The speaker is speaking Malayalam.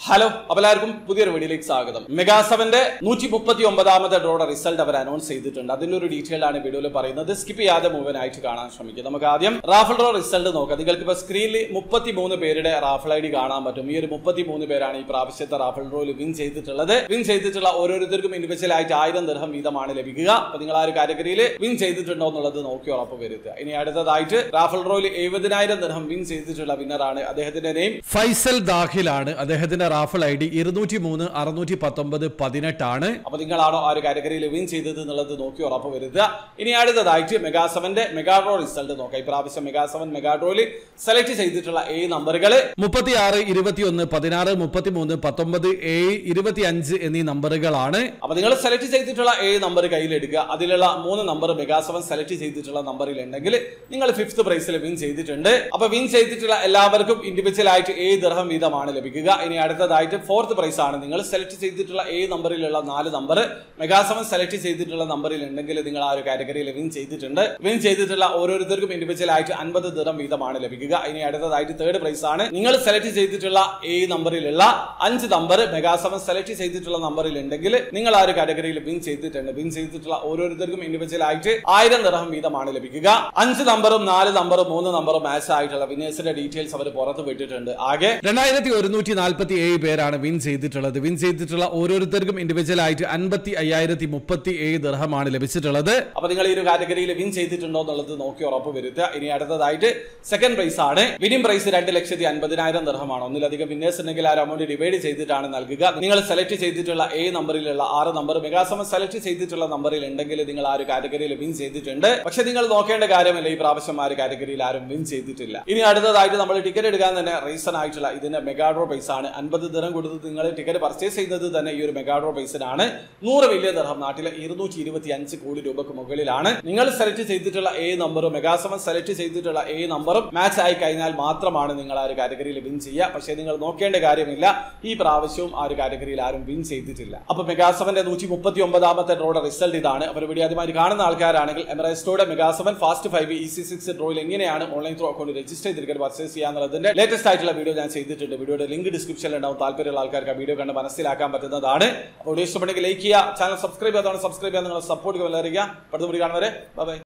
ഹലോ അപ്പോൾ എല്ലാവർക്കും പുതിയൊരു വീഡിയോയിലേക്ക് സ്വാഗതം മെഗാ സെവന്റെ നൂറ്റി മുപ്പത്തി ഒമ്പതാമത്തെ ഡ്രോയുടെ റിസൾട്ട് അവർ അനൗൺസ് ചെയ്തിട്ടുണ്ട് അതിന്റെ ഒരു ഡീറ്റെയിൽ ആണ് വീഡിയോയിൽ പറയുന്നത് സ്കിപ്പ് ചെയ്യാതെ മുഴുവനായിട്ട് കാണാൻ ശ്രമിക്കുക നമുക്ക് ആദ്യം റാഫൽ ഡ്രോ റിസൾട്ട് നോക്കാം നിങ്ങൾക്ക് ഇപ്പോൾ സ്ക്രീനിൽ മുപ്പത്തി മൂന്ന് പേരുടെ റാഫൽ ഐ ഡി കാണാൻ പറ്റും ഈ ഒരു മുപ്പത്തി മൂന്ന് പേരാണ് ഈ പ്രാവശ്യത്തെ റാഫൽ ഡ്രോയിൽ വിൻ ചെയ്തിട്ടുള്ളത് വിൻ ചെയ്തിട്ടുള്ള ഓരോരുത്തർക്കും ഇൻഡിവിജ്വൽ ആയിട്ട് ആയിരം ദർഹം വീതമാണ് ലഭിക്കുക അപ്പൊ നിങ്ങൾ ആ ഒരു കാറ്റഗറിയിൽ വിൻ ചെയ്തിട്ടുണ്ടോ എന്നുള്ളത് നോക്കി ഉറപ്പ് വരുത്തുക ഇനി അടുത്തതായിട്ട് റാഫൽ ഡ്രോയിൽ എഴുപതിനായിരം ദർഹം വിൻ ചെയ്തിട്ടുള്ള വിന്നറാണ് അദ്ദേഹത്തിന്റെ നെയിം ഫൈസൽ ദാഖിലാണ് അദ്ദേഹത്തിന്റെ റാഫൽ ഐ ഡി ഇരുന്നൂറ്റി മൂന്ന് അറുന്നൂറ്റി പത്തൊമ്പത് പതിനെട്ടാണ് അപ്പൊ നിങ്ങളാണോ ആ ഒരു കാറ്റഗറിയിൽ വിൻ ചെയ്തത് എന്നുള്ളത് നോക്കി ഉറപ്പ് വരുത്തുക ഇനി അടുത്തതായിട്ട് മെഗാ സെവന്റെ മെഗാഡ്രോ റിസൾട്ട് നോക്കാം ഇപ്രാവശ്യം മെഗാ സെവൻ മെഗാഡ്രോയിൽ സെലക്ട് ചെയ്തിട്ടുള്ള ഏ നമ്പറുകൾ മുപ്പത്തി ആറ് ഇരുപത്തിയൊന്ന് പതിനാറ് മുപ്പത്തി മൂന്ന് പത്തൊമ്പത് ഏഴ് ഇരുപത്തി അഞ്ച് എന്നീ നമ്പറുകളാണ് അപ്പൊ നിങ്ങൾ സെലക്ട് ചെയ്തിട്ടുള്ള ഏ നമ്പർ കയ്യിലെടുക്കുക അതിലുള്ള മൂന്ന് നമ്പർ മെഗാ സെവൻ സെലക്ട് ചെയ്തിട്ടുള്ള നമ്പറിൽ ഉണ്ടെങ്കിൽ നിങ്ങൾ ഫിഫ്ത് പ്രൈസിൽ വിൻ ചെയ്തിട്ടുണ്ട് അപ്പൊ വിൻ ചെയ്തിട്ടുള്ള എല്ലാവർക്കും ഇൻഡിവിജ്വൽ ആയിട്ട് ഏ ദർഹം വീതമാണ് ലഭിക്കുക ഇനി അടുത്തതായിട്ട് ഫോർത്ത് പ്രൈസ് ആണ് നിങ്ങൾ സെലക്ട് ചെയ്തിട്ടുള്ള ഏ നമ്പറിലുള്ള നാല് നമ്പർ മെഗാ സെവൻ സെലക്ട് ചെയ്തിട്ടുള്ള നമ്പറിൽ ഉണ്ടെങ്കിൽ നിങ്ങൾ ആ ഒരു കാറ്റഗറിയിൽ വിൻ ചെയ്തിട്ടുണ്ട് വിൻ ചെയ്തിട്ടുള്ള ഓരോരുത്തർക്കും ഇൻഡിവിജ്വൽ ആയിട്ട് അൻപത് ദിറം വീതമാണ് ലഭിക്കുക ഇനി അടുത്തതായിട്ട് തേർഡ് പ്രൈസ് ആണ് നിങ്ങൾ സെലക്ട് ചെയ്തിട്ടുള്ള ഏ നമ്പറിലുള്ള അഞ്ച് നമ്പർ മെഗാ സെവൻ സെലക്ട് ചെയ്തിട്ടുള്ള നമ്പറിൽ ഉണ്ടെങ്കിൽ നിങ്ങൾ ആ ഒരു കാറ്റഗറിയിൽ വിൻ ചെയ്തിട്ടുണ്ട് വിൻ ചെയ്തിട്ടുള്ള ഓരോരുത്തർക്കും ഇൻഡിവിജ്വൽ ആയിട്ട് ആയിരം ദിറം വീതമാണ് ലഭിക്കുക അഞ്ച് നമ്പറും നാല് നമ്പറും മൂന്ന് നമ്പറും മാച്ച് ആയിട്ടുള്ള വിന്നേഴ്സിന്റെ ഡീറ്റെയിൽസ് അവർ പുറത്ത് വിട്ടിട്ടുണ്ട് ആകെ രണ്ടായിരത്തി ഒരുന്നൂറ്റി നാൽപ്പത്തി ഏഴ് പേരാണ് വിൻ ചെയ്തിട്ടുള്ളത് വിൻ ചെയ്തിട്ടുള്ള ഓരോരുത്തർക്കും ഇൻഡിവിജ്വൽ ആയിട്ട് അൻപത്തി അയ്യായിരത്തി മുപ്പത്തി ഏഴ് ദർഹമാണ് ലഭിച്ചിട്ടുള്ളത് അപ്പൊ നിങ്ങൾ ഈ ഒരു കാറ്റഗറിയിൽ വിൻ ചെയ്തിട്ടുണ്ടോ എന്നുള്ളത് നോക്കി ഉറപ്പ് വരുത്തുക ഇനി അടുത്തതായിട്ട് സെക്കൻഡ് പ്രൈസ് ആണ് വിനിംഗ് പ്രൈസ് രണ്ട് ലക്ഷത്തി അൻപതിനായിരം ദർഹമാണ് ഒന്നിലധികം വിന്നേഴ്സ് ഉണ്ടെങ്കിൽ ആ അമൗണ്ട് ഡിവൈഡ് ചെയ്തിട്ടാണ് നൽകുക നിങ്ങൾ സെലക്ട് ചെയ്തിട്ടുള്ള ഏ നമ്പറിലുള്ള ആറ് നമ്പർ മെഗാസമം സെലക്ട് ചെയ്തിട്ടുള്ള നമ്പറിൽ ഉണ്ടെങ്കിൽ നിങ്ങൾ ആ ഒരു കാറ്റഗറിയിൽ വിൻ ചെയ്തിട്ടുണ്ട് പക്ഷെ നിങ്ങൾ നോക്കേണ്ട കാര്യമല്ല ഈ പ്രാവശ്യം ആ ഒരു കാറ്റഗറിയിൽ ആരും വിൻ ചെയ്തിട്ടില്ല ഇനി അടുത്തതായിട്ട് നമ്മൾ ടിക്കറ്റ് എടുക്കാൻ തന്നെ റീസൺ ആയിട്ടുള്ള ഇതിന്റെ മെഗാഡ്രോ പൈസ ആണ് അൻപത് ദിറം കൊടുത്ത് നിങ്ങൾ ടിക്കറ്റ് പർച്ചേസ് ചെയ്യുന്നത് തന്നെ ഈ ഒരു മെഗാഡ്രോ പൈസനാണ് നൂറ് വലിയ ദർഹം നാട്ടിലെ ഇരുന്നൂറ്റി ഇരുപത്തി അഞ്ച് കോടി രൂപക്ക് മുകളിലാണ് നിങ്ങൾ സെലക്ട് ചെയ്തിട്ടുള്ള ഏ നമ്പറും മെഗാസമൻ സെലക്ട് ചെയ്തിട്ടുള്ള ഏ നമ്പറും മാച്ച് ആയി കഴിഞ്ഞാൽ മാത്രമാണ് നിങ്ങൾ ആ ഒരു കാറ്റഗറിയിൽ വിൻ ചെയ്യുക പക്ഷേ നിങ്ങൾ നോക്കേണ്ട കാര്യമില്ല ഈ പ്രാവശ്യവും ആ ഒരു കാറ്റഗറിയിൽ ആരും വിൻ ചെയ്തിട്ടില്ല അപ്പൊ മെഗാസവന്റെ നൂറ്റി മുപ്പത്തി ഒമ്പതാമത്തെ ഡ്രോയുടെ റിസൾട്ട് ഇതാണ് അപ്പോൾ വീഡിയോ ആദ്യമായി കാണുന്ന ആൾക്കാരാണെങ്കിൽ എമറൈസ്റ്റോയുടെ mega seven fast five easy six ഡ്രോയിൽ എങ്ങനെയാണ് ഓൺലൈൻ ത്രൂ അക്കൗണ്ട് രജിസ്റ്റർ ചെയ്തിരിക്കുന്നത് പർച്ചേസ് ചെയ്യാന്നുള്ളതിന്റെ ലേറ്റസ്റ്റ് ആയിട്ടുള്ള വീഡിയോ ഞാൻ ചെയ്തിട്ടുണ്ട് വീഡിയോയുടെ ലിങ്ക് ഡിസ്ക്രിപ്ഷനിൽ ഉണ്ടാവും താല്പര്യമുള്ള ആൾക്കാർക്ക് ആ വീഡിയോ കണ്ട് മനസ്സിലാക്കാൻ പറ്റുന്നതാണ് അപ്പോൾ വീഡിയോ ഇഷ്ടപ്പെട്ടെങ്കിൽ ലൈക്ക് ചെയ്യുക ചാനൽ സബ്സ്ക്രൈബ് ചെയ്യാതാണ് സബ്സ്ക്രൈബ് ചെയ്യാൻ നിങ്ങൾ സപ്പോർട്ട് ചെയ്യാൻ അടുത്ത വീഡിയോ കാണുന്നവരെ ബൈ